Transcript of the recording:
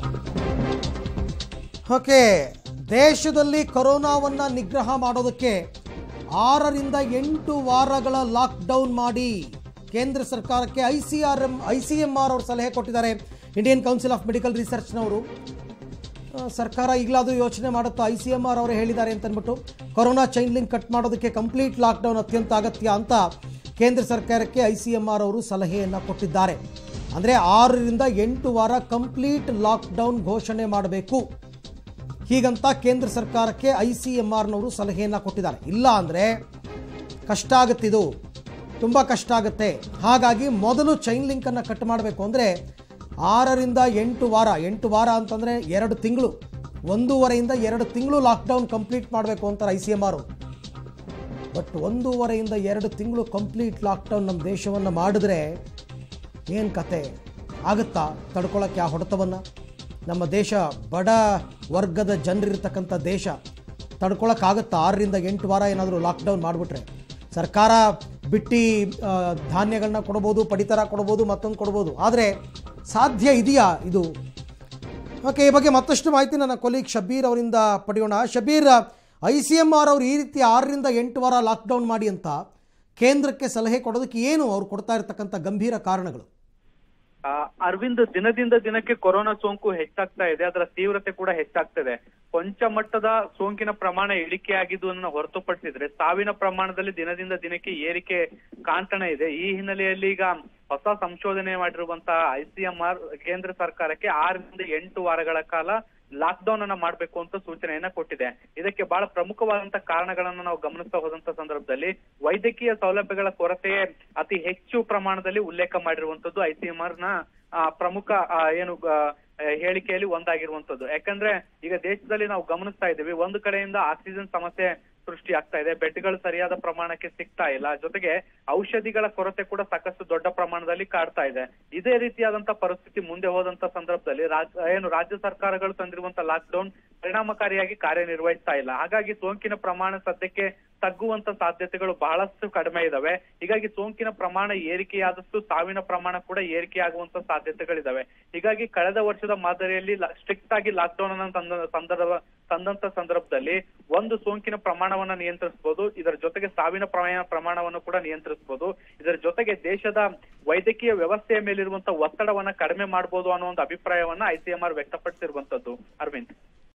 okay ದೇಶದಲ್ಲಿ ಕೊರೋನಾವನ್ನು ನಿಗ್ರಹ ಮಾಡೋದಕ್ಕೆ ಆರರಿಂದ ಎಂಟು ವಾರಗಳ ಲಾಕ್ಡೌನ್ ಮಾಡಿ ಕೇಂದ್ರ ಸರ್ಕಾರಕ್ಕೆ I C R M I C M R ಅವರು ಸಲಹೆ ಕೊಟ್ಟಿದ್ದಾರೆ ಇಂಡಿಯನ್ ಕೌನ್ಸಿಲ್ ಆಫ್ ಮೆಡಿಕಲ್ ರಿಸರ್ಚ್ನವರು ಆ, ಸರ್ಕಾರ ಈಗಲಾದರೂ ಯೋಚನೆ ಮಾಡುತ್ತಾ ಐ ಸಿ ಎಂ ಆರ್ ಅವರು ಹೇಳಿದ್ದಾರೆ ಅಂತ ಅಂದ್ಬಿಟ್ಟು ಕೊರೋನಾ ಚೈನ್ ಲಿಂಕ್ ಕಟ್ ಮಾಡೋದಕ್ಕೆ ಕಂಪ್ಲೀಟ್ ಲಾಕ್ಡೌನ್ ಅತ್ಯಂತ ಅಗತ್ಯ ಅಂತ ಕೇಂದ್ರ ಸರ್ಕಾರಕ್ಕೆ ಐ ಸಿ ಎಂ ಆರ್ ಅವರು ಸಲಹೆಯನ್ನು ಕೊಟ್ಟಿದ್ದಾರೆ ಅಂದರೆ ಆರರಿಂದ ಎಂಟು ವಾರ ಕಂಪ್ಲೀಟ್ ಲಾಕ್ಡೌನ್ ಘೋಷಣೆ ಮಾಡಬೇಕು ಹೀಗಂತ ಕೇಂದ್ರ ಸರ್ಕಾರಕ್ಕೆ ಐ ಸಿ ಎಂ ಆರ್ನವರು ಸಲಹೆಯನ್ನು ಕೊಟ್ಟಿದ್ದಾರೆ ಇಲ್ಲ ಅಂದರೆ ಕಷ್ಟ ಆಗುತ್ತಿದು ತುಂಬ ಕಷ್ಟ ಆಗುತ್ತೆ ಹಾಗಾಗಿ ಮೊದಲು ಚೈನ್ ಲಿಂಕನ್ನು ಕಟ್ ಮಾಡಬೇಕು ಅಂದರೆ ಆರರಿಂದ ಎಂಟು ವಾರ ಎಂಟು ವಾರ ಅಂತಂದರೆ ಎರಡು ತಿಂಗಳು ಒಂದೂವರೆಯಿಂದ ಎರಡು ತಿಂಗಳು ಲಾಕ್ಡೌನ್ ಕಂಪ್ಲೀಟ್ ಮಾಡಬೇಕು ಅಂತಾರೆ I C M R but ಒಂದೂವರೆಯಿಂದ ಎರಡು ತಿಂಗಳು ಕಂಪ್ಲೀಟ್ ಲಾಕ್ಡೌನ್ ನಮ್ಮ ದೇಶವನ್ನು ಮಾಡಿದ್ರೆ ಏನು ಕತೆ ಆಗುತ್ತಾ ತಡ್ಕೊಳ್ಳೋಕ್ಕೆ ಆ ಹೊಡೆತವನ್ನು ನಮ್ಮ ದೇಶ ಬಡ ವರ್ಗದ ಜನರಿರ್ತಕ್ಕಂಥ ದೇಶ ತಡ್ಕೊಳಕ್ಕಾಗುತ್ತಾ ಆರರಿಂದ ಎಂಟು ವಾರ ಏನಾದರೂ ಲಾಕ್ಡೌನ್ ಮಾಡಿಬಿಟ್ರೆ ಸರ್ಕಾರ ಬಿಟ್ಟು ಆ, ಧಾನ್ಯಗಳನ್ನ ಕೊಡ್ಬೋದು ಪಡಿತರ ಕೊಡ್ಬೋದು ಮತ್ತೊಂದು ಕೊಡ್ಬೋದು ಆದರೆ ಸಾಧ್ಯ ಇದೆಯಾ ಇದು ಓಕೆ ಈ ಬಗ್ಗೆ ಮತ್ತಷ್ಟು ಮಾಹಿತಿ ನನ್ನ ಕೊಲೀಗ್ ಶಬೀರ್ ಅವರಿಂದ ಪಡೆಯೋಣ Shabeer I C M R ಅವರು ಈ ರೀತಿ ಆರರಿಂದ ಎಂಟು ವಾರ ಲಾಕ್ಡೌನ್ ಮಾಡಿ ಅಂತ ಕೇಂದ್ರಕ್ಕೆ ಸಲಹೆ ಕೊಡೋದಕ್ಕೆ ಏನು ಅವ್ರು ಕೊಡ್ತಾ ಇರತಕ್ಕಂಥ ಗಂಭೀರ ಕಾರಣಗಳು ಆ, ಅರವಿಂದ್ ದಿನದಿಂದ ದಿನಕ್ಕೆ ಕೊರೋನಾ ಸೋಂಕು ಹೆಚ್ಚಾಗ್ತಾ ಇದೆ ಅದರ ತೀವ್ರತೆ ಕೂಡ ಹೆಚ್ಚಾಗ್ತದೆ ಕೊಂಚ ಮಟ್ಟದ ಸೋಂಕಿನ ಪ್ರಮಾಣ ಇಳಿಕೆಯಾಗಿದ್ದು ಹೊರತುಪಡಿಸಿದ್ರೆ ಸಾವಿನ ಪ್ರಮಾಣದಲ್ಲಿ ದಿನದಿಂದ ದಿನಕ್ಕೆ ಏರಿಕೆ ಕಾಣ್ತಾನೆ ಇದೆ ಈ ಹಿನ್ನೆಲೆಯಲ್ಲಿ ಈಗ ಹೊಸ ಸಂಶೋಧನೆ ಮಾಡಿರುವಂತಹ ಐಸಿಎಂಆರ್ ಕೇಂದ್ರ ಸರ್ಕಾರಕ್ಕೆ ಆರರಿಂದ ಎಂಟು ವಾರಗಳ ಕಾಲ ಲಾಕ್ಡೌನ್ ಅನ್ನ ಮಾಡ್ಬೇಕು ಅಂತ ಸೂಚನೆಯನ್ನ ಕೊಟ್ಟಿದೆ ಇದಕ್ಕೆ ಬಹಳ ಪ್ರಮುಖವಾದಂತ ಕಾರಣಗಳನ್ನ ನಾವು ಗಮನಿಸ್ತಾ ಹೋದಂತ ಸಂದರ್ಭದಲ್ಲಿ ವೈದ್ಯಕೀಯ ಸೌಲಭ್ಯಗಳ ಕೊರತೆಯೇ ಅತಿ ಹೆಚ್ಚು ಪ್ರಮಾಣದಲ್ಲಿ ಉಲ್ಲೇಖ ಮಾಡಿರುವಂತದ್ದು ಐಸಿಎಂಆರ್ ನ ಆ, ಪ್ರಮುಖ ಆ, ಏನು ಆ, ಹೇಳಿಕೆಯಲ್ಲಿ ಒಂದಾಗಿರುವಂತದ್ದು ಯಾಕಂದ್ರೆ ಈಗ ದೇಶದಲ್ಲಿ ನಾವು ಗಮನಿಸ್ತಾ ಇದ್ದೀವಿ ಒಂದು ಕಡೆಯಿಂದ ಆಕ್ಸಿಜನ್ ಸಮಸ್ಯೆ ಸೃಷ್ಟಿ ಆಗ್ತಾ ಇದೆ ಬೆಡ್ಗಳು ಸರಿಯಾದ ಪ್ರಮಾಣಕ್ಕೆ ಸಿಗ್ತಾ ಇಲ್ಲ ಜೊತೆಗೆ ಔಷಧಿಗಳ ಕೊರತೆ ಕೂಡ ಸಾಕಷ್ಟು ದೊಡ್ಡ ಪ್ರಮಾಣದಲ್ಲಿ ಕಾಡ್ತಾ ಇದೆ ಇದೇ ರೀತಿಯಾದಂತ ಪರಿಸ್ಥಿತಿ ಮುಂದೆ ಹೋದಂತ ಸಂದರ್ಭದಲ್ಲಿ ರಾಜ್- ಏನು ರಾಜ್ಯ ಸರ್ಕಾರಗಳು ತಂದಿರುವಂತ ಲಾಕ್ಡೌನ್ ಪರಿಣಾಮಕಾರಿಯಾಗಿ ಕಾರ್ಯನಿರ್ವಹಿಸ್ತಾ ಇಲ್ಲ ಹಾಗಾಗಿ ಸೋಂಕಿನ ಪ್ರಮಾಣ ಸದ್ಯಕ್ಕೆ ತಗ್ಗುವಂತ ಸಾಧ್ಯತೆಗಳು ಬಹಳಷ್ಟು ಕಡಿಮೆ ಇದಾವೆ ಹೀಗಾಗಿ ಸೋಂಕಿನ ಪ್ರಮಾಣ ಏರಿಕೆಯಾದಷ್ಟು ಸಾವಿನ ಪ್ರಮಾಣ ಕೂಡ ಏರಿಕೆಯಾಗುವಂತ ಸಾಧ್ಯತೆಗಳಿದಾವೆ ಹೀಗಾಗಿ ಕಳೆದ ವರ್ಷದ ಮಾದರಿಯಲ್ಲಿ ಸ್ಟ್ರಿಕ್ಟ್ ಆಗಿ ಲಾಕ್ಡೌನ್ ಅನ್ನ ತಂದ ಸಂದರ್ಭ ತಂದಂತ ಸಂದರ್ಭದಲ್ಲಿ ಒಂದು ಸೋಂಕಿನ ಪ್ರಮಾಣವನ್ನ ನಿಯಂತ್ರಿಸಬಹುದು ಇದರ ಜೊತೆಗೆ ಸಾವಿನ ಪ್ರಮಾಣ ಪ್ರಮಾಣವನ್ನು ಕೂಡ ನಿಯಂತ್ರಿಸಬಹುದು ಇದರ ಜೊತೆಗೆ ದೇಶದ ವೈದ್ಯಕೀಯ ವ್ಯವಸ್ಥೆಯ ಮೇಲಿರುವಂತ ಒತ್ತಡವನ್ನ ಕಡಿಮೆ ಮಾಡಬಹುದು ಅನ್ನೋ ಒಂದು ಅಭಿಪ್ರಾಯವನ್ನ ಐಸಿಎಂಆರ್ ವ್ಯಕ್ತಪಡಿಸಿರುವಂತದ್ದು ಅರವಿಂದ್